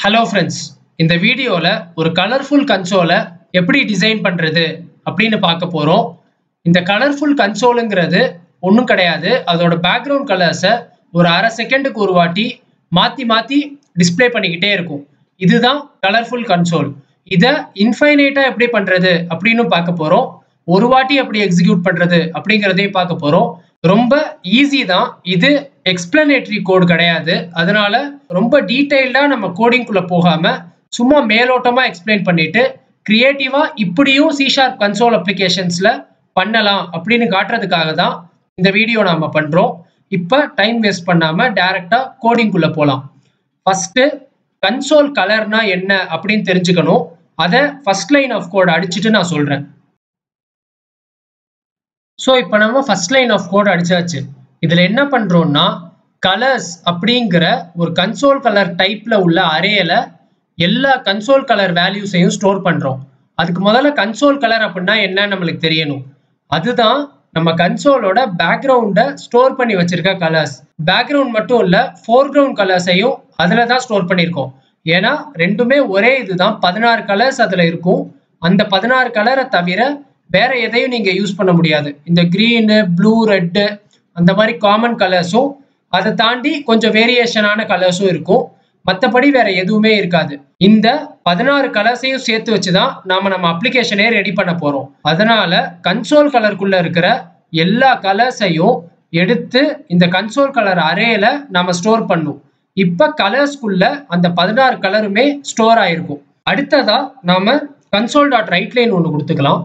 hello friends இந்த வீடியோவில் ஒரு கலர்ஃபுல் கன்சோலை எப்படி டிசைன் பண்ணுறது அப்படின்னு பார்க்க போகிறோம் இந்த கலர்ஃபுல் கன்சோலுங்கிறது ஒன்றும் கிடையாது அதோட பேக்ரவுண்ட் கலர்ஸை ஒரு அரை செகண்டுக்கு ஒரு வாட்டி மாற்றி மாற்றி டிஸ்ப்ளே பண்ணிக்கிட்டே இருக்கும் இதுதான் கலர்ஃபுல் கன்சோல் இதை இன்ஃபைனைட்டாக எப்படி பண்ணுறது அப்படின்னு பார்க்க போகிறோம் ஒரு வாட்டி எப்படி எக்ஸிக்யூட் பண்ணுறது அப்படிங்கிறதையும் பார்க்க போகிறோம் ரொம்ப ஈஸி தான் இது எக்ஸ்பிளனேட்டரி கோடு கிடையாது அதனால ரொம்ப டீட்டெயில்டாக நம்ம கோடிங்குள்ளே போகாமல் சும்மா மேலோட்டமாக எக்ஸ்பிளைன் பண்ணிட்டு கிரியேட்டிவாக இப்படியும் சி ஷார்ப் கன்சோல் அப்ளிகேஷன்ஸில் பண்ணலாம் அப்படின்னு காட்டுறதுக்காக தான் இந்த வீடியோ நாம் பண்ணுறோம் இப்போ டைம் வேஸ்ட் பண்ணாமல் டேரெக்டாக கோடிங்குள்ளே போகலாம் ஃபஸ்ட்டு கன்சோல் கலர்னா என்ன அப்படின்னு தெரிஞ்சுக்கணும் அதை ஃபர்ஸ்ட் லைன் ஆஃப் கோட் அடிச்சுட்டு நான் சொல்கிறேன் ஸோ இப்போ நம்ம ஃபர்ஸ்ட் லைன் ஆஃப் கோட் அடிச்சாச்சு இதில் என்ன பண்ணுறோம்னா கலர்ஸ் அப்படிங்கிற ஒரு கன்சோல் கலர் டைப்பில் உள்ள அரேல எல்லா கன்சோல் கலர் வேல்யூஸையும் ஸ்டோர் பண்ணுறோம் அதுக்கு முதல்ல கன்சோல் கலர் அப்படின்னா என்ன நம்மளுக்கு தெரியணும் அதுதான் நம்ம கன்சோலோட பேக்ரவுண்டை ஸ்டோர் பண்ணி வச்சிருக்க கலர்ஸ் பேக்ரவுண்ட் மட்டும் இல்லை ஃபோர்கிரவுண்ட் கலர்ஸையும் அதில் தான் ஸ்டோர் பண்ணியிருக்கோம் ஏன்னா ரெண்டுமே ஒரே இதுதான் பதினாறு கலர்ஸ் அதில் இருக்கும் அந்த பதினாறு கலரை தவிர வேற எதையும் நீங்க யூஸ் பண்ண முடியாது இந்த கிரீனு ப்ளூ ரெட்டு அந்த மாதிரி காமன் கலர்ஸும் அதை தாண்டி கொஞ்சம் வேரியேஷனான கலர்ஸும் இருக்கும் மற்றபடி வேற எதுவுமே இருக்காது இந்த பதினாறு கலர்ஸையும் சேர்த்து வச்சுதான் நாம நம்ம அப்ளிகேஷனே ரெடி பண்ண போறோம் அதனால கன்சோல் கலருக்குள்ள இருக்கிற எல்லா கலர்ஸையும் எடுத்து இந்த கன்சோல் கலர் அரேல நம்ம ஸ்டோர் பண்ணும் இப்ப கலர்ஸ்குள்ள அந்த பதினாறு கலருமே ஸ்டோர் ஆயிருக்கும் அடுத்ததா நாம கன்சோல் டாட் ரைட் லைன் ஒன்று கொடுத்துக்கலாம்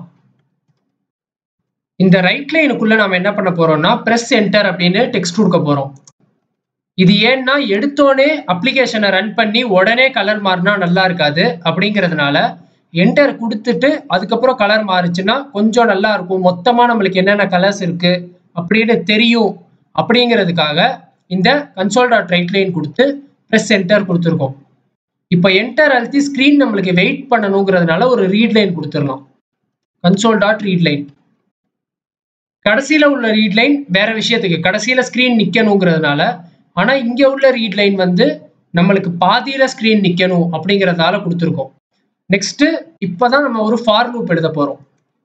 இந்த ரைட் லைனுக்குள்ள நாம என்ன பண்ண போறோம்னா பிரஸ் என்டர் அப்படின்னு டெக்ஸ்ட் கொடுக்க போறோம் இது ஏன்னா எடுத்தோடனே அப்ளிகேஷனை ரன் பண்ணி உடனே கலர் மாறினா நல்லா இருக்காது அப்படிங்கிறதுனால என்டர் கொடுத்துட்டு அதுக்கப்புறம் கலர் மாறுச்சுன்னா கொஞ்சம் நல்லா இருக்கும் மொத்தமா நம்மளுக்கு என்னென்ன கலர்ஸ் இருக்கு அப்படின்னு தெரியும் அப்படிங்கிறதுக்காக இந்த கன்சோல் டாட் ரைட் லைன் கொடுத்து ப்ரெஸ் என்டர் கொடுத்துருக்கோம் இப்போ என்டர் அழுத்தி ஸ்க்ரீன் நம்மளுக்கு வெயிட் பண்ணணுங்கிறதுனால ஒரு ரீட் லைன் கொடுத்துடலாம் கன்சோல் டாட் ரீட் லைன் கடைசியில உள்ள ரீட் லைன் வேற விஷயத்துக்கு கடைசியில ஸ்கிரீன் நிக்கணுங்கிறதுனால ஆனா இங்க உள்ள ரீட் லைன் வந்து நம்மளுக்கு பாதியில ஸ்கிரீன் நிக்கணும் அப்படிங்கிறதால கொடுத்துருக்கோம் நெக்ஸ்ட் இப்பதான் நம்ம ஒரு ஃபார் லூப் எழுத போறோம்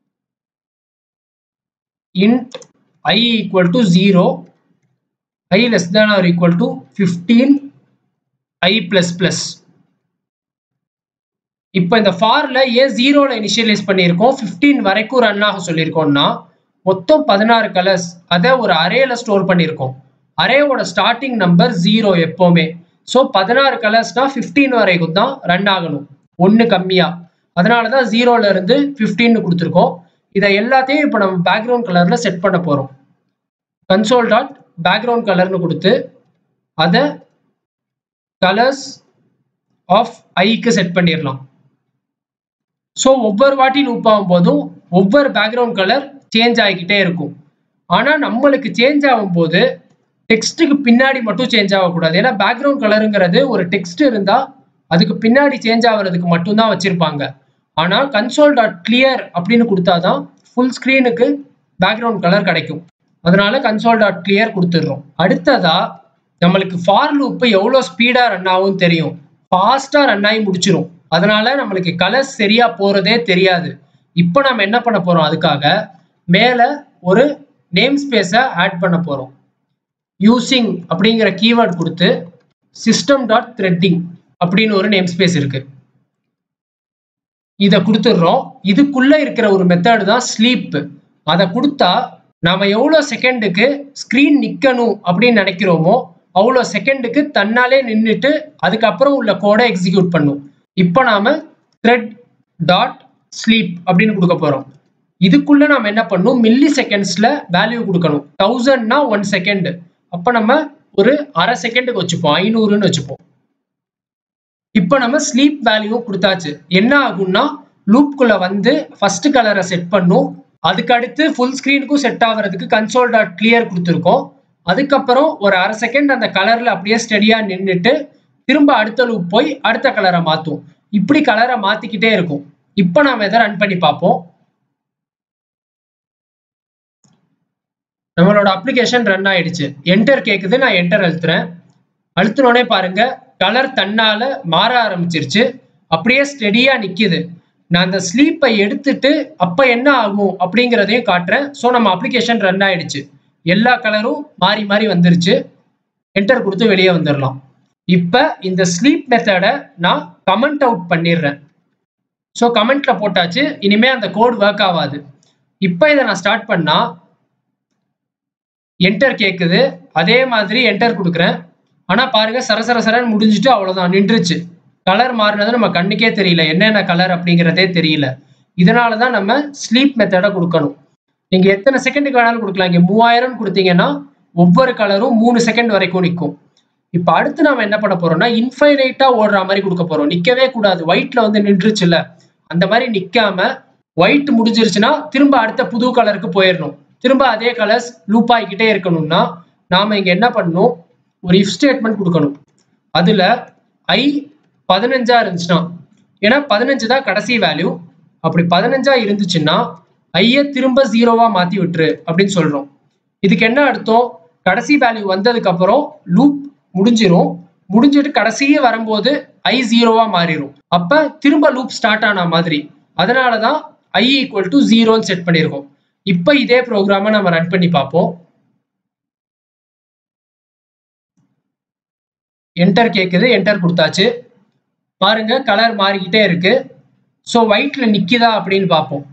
int i equal to zero i less than or equal to fifteen i plus plus இப்போ இந்த ஃபார்ல ஏன் ஜீரோல இனிஷியலைஸ் பண்ணியிருக்கோம் ஃபிஃப்டீன் வரைக்கும் ரன் ஆக சொல்லியிருக்கோம்னா மொத்தம் பதினாறு கலர்ஸ் அதை ஒரு அரேல ஸ்டோர் பண்ணியிருக்கோம் அரேவோட ஸ்டார்டிங் நம்பர் ஜீரோ எப்போவுமே ஸோ பதினாறு கலர்ஸ்னா ஃபிஃப்டீன் வரைக்கும் தான் ரன் ஆகணும் ஒன்று கம்மியா அதனால தான் ஜீரோல இருந்து ஃபிஃப்டீன் கொடுத்துருக்கோம் இதை எல்லாத்தையும் இப்போ நம்ம பேக்ரவுண்ட் கலர்ல செட் பண்ண போகிறோம் கன்சோல் டாட் பேக்ரவுண்ட் கலர்னு கொடுத்து அதை கலர்ஸ் ஆஃப் ஐக்கு செட் பண்ணிடலாம் ஸோ ஒவ்வொரு வாட்டி லூப் ஆகும் போதும் ஒவ்வொரு பேக்ரவுண்ட் கலர் சேஞ்ச் ஆகிக்கிட்டே இருக்கும் ஆனால் நம்மளுக்கு சேஞ்ச் ஆகும்போது டெக்ஸ்ட்டுக்கு பின்னாடி மட்டும் சேஞ்ச் ஆகக்கூடாது ஏன்னா பேக்ரவுண்ட் கலருங்கிறது ஒரு டெக்ஸ்ட் இருந்தால் அதுக்கு பின்னாடி சேஞ்ச் ஆகிறதுக்கு மட்டும்தான் வச்சுருப்பாங்க ஆனால் கன்சோல் டாட் கிளியர் அப்படின்னு கொடுத்தாதான் ஃபுல் ஸ்க்ரீனுக்கு பேக்ரவுண்ட் கலர் கிடைக்கும் அதனால கன்சோல் டாட் கிளியர் கொடுத்துடுறோம் அடுத்ததா நம்மளுக்கு ஃபார் லூப்பு எவ்வளோ ஸ்பீடாக ரன் ஆகும் தெரியும் ஃபாஸ்ட்டாக ரன் ஆகி முடிச்சிடும் அதனால நம்மளுக்கு கலர்ஸ் சரியா போகிறதே தெரியாது இப்போ நம்ம என்ன பண்ண போகிறோம் அதுக்காக மேலே ஒரு நேம் ஸ்பேஸை ஆட் பண்ண போகிறோம் யூசிங் அப்படிங்கிற கீவேர்ட் கொடுத்து சிஸ்டம் டாட் த்ரெட்டிங் அப்படின்னு ஒரு நேம் ஸ்பேஸ் இருக்கு இதை கொடுத்துடுறோம் இதுக்குள்ள இருக்கிற ஒரு மெத்தட் தான் ஸ்லீப் அதை கொடுத்தா நாம எவ்வளோ செகண்டுக்கு ஸ்க்ரீன் நிற்கணும் அப்படின்னு நினைக்கிறோமோ அவ்வளோ செகண்டுக்கு தன்னாலே நின்றுட்டு அதுக்கப்புறம் உள்ள கோடை எக்ஸிக்யூட் பண்ணும் இப்போ நாம த்ரெட் டாட் ஸ்லீப் அப்படின்னு கொடுக்க போகிறோம் இதுக்குள்ள நம்ம என்ன பண்ணும் மில்லி செகண்ட்ஸ்ல வேல்யூ கொடுக்கணும் தௌசண்ட்னா ஒன் செகண்ட் அப்ப நம்ம ஒரு அரை செகண்டுக்கு வச்சுப்போம் ஐநூறுன்னு வச்சுப்போம் இப்போ நம்ம ஸ்லீப் வேல்யூ கொடுத்தாச்சு என்ன ஆகும்னா லூப்குள்ள வந்து ஃபர்ஸ்ட் கலரை செட் பண்ணும் அதுக்கு அடுத்து ஃபுல் ஸ்க்ரீனுக்கும் செட் ஆகிறதுக்கு கன்சோல் டாட் கிளியர் கொடுத்துருக்கோம் அதுக்கப்புறம் ஒரு அரை செகண்ட் அந்த கலர்ல அப்படியே ஸ்டெடியா நின்றுட்டு திரும்ப அடுத்த லூப் போய் அடுத்த கலரை மாற்றும் இப்படி கலரை மாத்திக்கிட்டே இருக்கும் இப்போ நாம இதை ரன் பண்ணி பார்ப்போம் நம்மளோட அப்ளிகேஷன் ரன் ஆயிடுச்சு என்டர் கேக்குது நான் என்டர் அழுத்துறேன் அழுத்தினோடனே பாருங்க கலர் தன்னால மாற ஆரம்பிச்சிருச்சு அப்படியே ஸ்டெடியா நிக்குது நான் அந்த ஸ்லீப்பை எடுத்துட்டு அப்ப என்ன ஆகும் அப்படிங்கிறதையும் காட்டுறேன் ஸோ நம்ம அப்ளிகேஷன் ரன் ஆயிடுச்சு எல்லா கலரும் மாறி மாறி வந்துருச்சு என்டர் கொடுத்து வெளியே வந்துடலாம் இப்ப இந்த ஸ்லீப் மெத்தடை நான் கமெண்ட் அவுட் பண்ணிடுறேன் ஸோ கமெண்ட்ல போட்டாச்சு இனிமே அந்த கோட் ஒர்க் ஆகாது இப்போ இதை நான் ஸ்டார்ட் பண்ணா என்டர் கேட்குது அதே மாதிரி என்டர் கொடுக்குறேன் ஆனா பாருங்க சரசர சரன்னு முடிஞ்சுட்டு அவ்வளவுதான் நின்றுச்சு கலர் மாறினது நம்ம கண்ணுக்கே தெரியல என்னென்ன கலர் அப்படிங்கிறதே தெரியல இதனால தான் நம்ம ஸ்லீப் மெத்தடை கொடுக்கணும் நீங்க எத்தனை செகண்டுக்கு வேணாலும் கொடுக்கலாம் இங்க மூவாயிரம் கொடுத்தீங்கன்னா ஒவ்வொரு கலரும் மூணு செகண்ட் வரைக்கும் நிற்கும் இப்போ அடுத்து நாம என்ன பண்ண போறோம்னா இன்ஃபைனைட்டா ஓடுற மாதிரி கொடுக்க போறோம் நிக்கவே கூடாது ஒயிட்ல வந்து நின்றுச்சுல்ல அந்த மாதிரி நிக்காம ஒயிட் முடிஞ்சிருச்சுன்னா திரும்ப அடுத்த புது கலருக்கு போயிடணும் திரும்ப அதே கலர்ஸ் லூப் ஆகிக்கிட்டே இருக்கணும்னா நாம இங்க என்ன பண்ணணும் ஒரு இஃப் ஸ்டேட்மெண்ட் கொடுக்கணும் அதுல ஐ பதினஞ்சா இருந்துச்சுன்னா ஏன்னா பதினஞ்சு தான் கடைசி வேல்யூ அப்படி பதினஞ்சா இருந்துச்சுன்னா ஐய திரும்ப ஜீரோவா மாத்தி விட்டுரு அப்படின்னு சொல்றோம் இதுக்கு என்ன அர்த்தம் கடைசி வேல்யூ வந்ததுக்கு அப்புறம் லூப் முடிஞ்சிரும் முடிஞ்சிட்டு கடைசியே வரும்போது ஐ ஜீரோவா மாறிடும் அப்ப திரும்ப லூப் ஸ்டார்ட் ஆன மாதிரி அதனாலதான் ஐ ஈக்குவல் டு ஜீரோன்னு செட் பண்ணியிருக்கோம் இப்ப இதே ப்ரோக்ராமை நம்ம ரன் பண்ணி பார்ப்போம் என்டர் கேட்குது என்டர் கொடுத்தாச்சு பாருங்க கலர் மாறிக்கிட்டே இருக்கு ஸோ ஒயிட்ல நிக்குதா அப்படின்னு பார்ப்போம்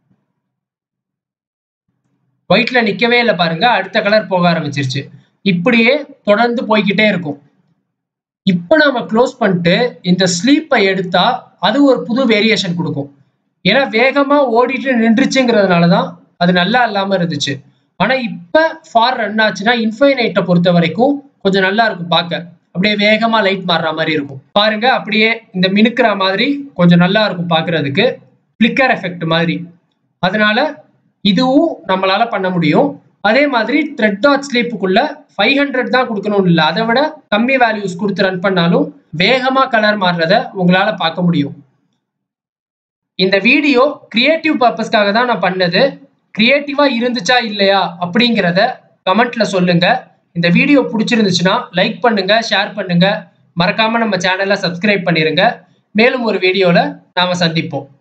ஒயிட்ல நிக்கவே இல்லை பாருங்க அடுத்த கலர் போக ஆரம்பிச்சிருச்சு இப்படியே தொடர்ந்து போய்கிட்டே இருக்கும் இப்போ நாம க்ளோஸ் பண்ணிட்டு இந்த ஸ்லீப்பை எடுத்தா அது ஒரு புது வேரியேஷன் கொடுக்கும் ஏன்னா வேகமா ஓடிட்டு நின்றுச்சுங்கிறதுனால தான் அது நல்லா இல்லாம இருந்துச்சு ஆனா இப்ப ஃபார் ரன் ஆச்சுன்னா இன்ஃபைனைட்டை பொறுத்த வரைக்கும் கொஞ்சம் நல்லா இருக்கும் பார்க்க அப்படியே வேகமா லைட் மாறுற மாதிரி இருக்கும் பாருங்க அப்படியே இந்த மினுக்கிற மாதிரி கொஞ்சம் நல்லா இருக்கும் பார்க்கிறதுக்கு பிளிக்கர் எஃபெக்ட் மாதிரி அதனால இதுவும் நம்மளால பண்ண முடியும் அதே மாதிரி த்ரெட் டாட் ஸ்லீப்புக்குள்ள ஃபைவ் ஹண்ட்ரட் தான் கொடுக்கணும் இல்லை அதை விட கம்மி வேல்யூஸ் கொடுத்து ரன் பண்ணாலும் வேகமா கலர் மாறுறத உங்களால பார்க்க முடியும் இந்த வீடியோ கிரியேட்டிவ் பர்பஸ்க்காக தான் நான் பண்ணது கிரியேட்டிவா இருந்துச்சா இல்லையா அப்படிங்கிறத கமெண்ட்ல சொல்லுங்க இந்த வீடியோ பிடிச்சிருந்துச்சுன்னா லைக் பண்ணுங்க ஷேர் பண்ணுங்க மறக்காம நம்ம சேனலை சப்ஸ்கிரைப் பண்ணிருங்க மேலும் ஒரு வீடியோல நாம சந்திப்போம்